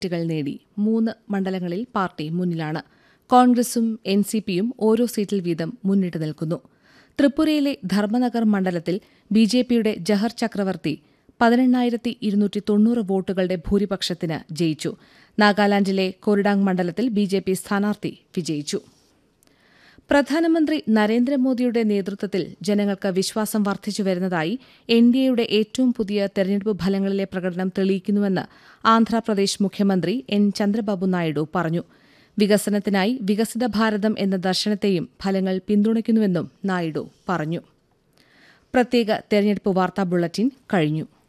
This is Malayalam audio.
സീറ്റുകൾ നേടി മൂന്ന് മണ്ഡലങ്ങളിൽ പാർട്ടി മുന്നിലാണ് കോൺഗ്രസും എൻ സി പിയും ഓരോ സീറ്റിൽ വീതം മുന്നിട്ട് നിൽക്കുന്നു ത്രിപുരയിലെ ധർമ്മനഗർ മണ്ഡലത്തിൽ ബി ജെ പിയുടെ ജഹർ ചക്രവർത്തി പതിനെണ്ണായിരത്തി ഇരുന്നൂറ്റി തൊണ്ണൂറ് വോട്ടുകളുടെ ഭൂരിപക്ഷത്തിന് ജയിച്ചു നാഗാലാൻഡിലെ കൊറിഡാങ് മണ്ഡലത്തിൽ ബി ജെ പി സ്ഥാനാർത്ഥി വിജയിച്ചു പ്രധാനമന്ത്രി നരേന്ദ്രമോദിയുടെ നേതൃത്വത്തിൽ ജനങ്ങൾക്ക് വിശ്വാസം വർദ്ധിച്ചു വരുന്നതായി എൻ ഡി എയുടെ ഏറ്റവും പുതിയ തെരഞ്ഞെടുപ്പ് ഫലങ്ങളിലെ പ്രകടനം തെളിയിക്കുന്നുവെന്ന് ആന്ധ്രാപ്രദേശ് മുഖ്യമന്ത്രി എൻ ചന്ദ്രബാബു നായിഡു പറഞ്ഞു വികസനത്തിനായി വികസിത ഭാരതം എന്ന ദർശനത്തെയും ഫലങ്ങൾ പിന്തുണയ്ക്കുന്നുവെന്നും നായിഡു പറഞ്ഞു പ്രത്യേക തെരഞ്ഞെടുപ്പ് വാർത്താ ബുള്ളറ്റിൻ കഴിഞ്ഞു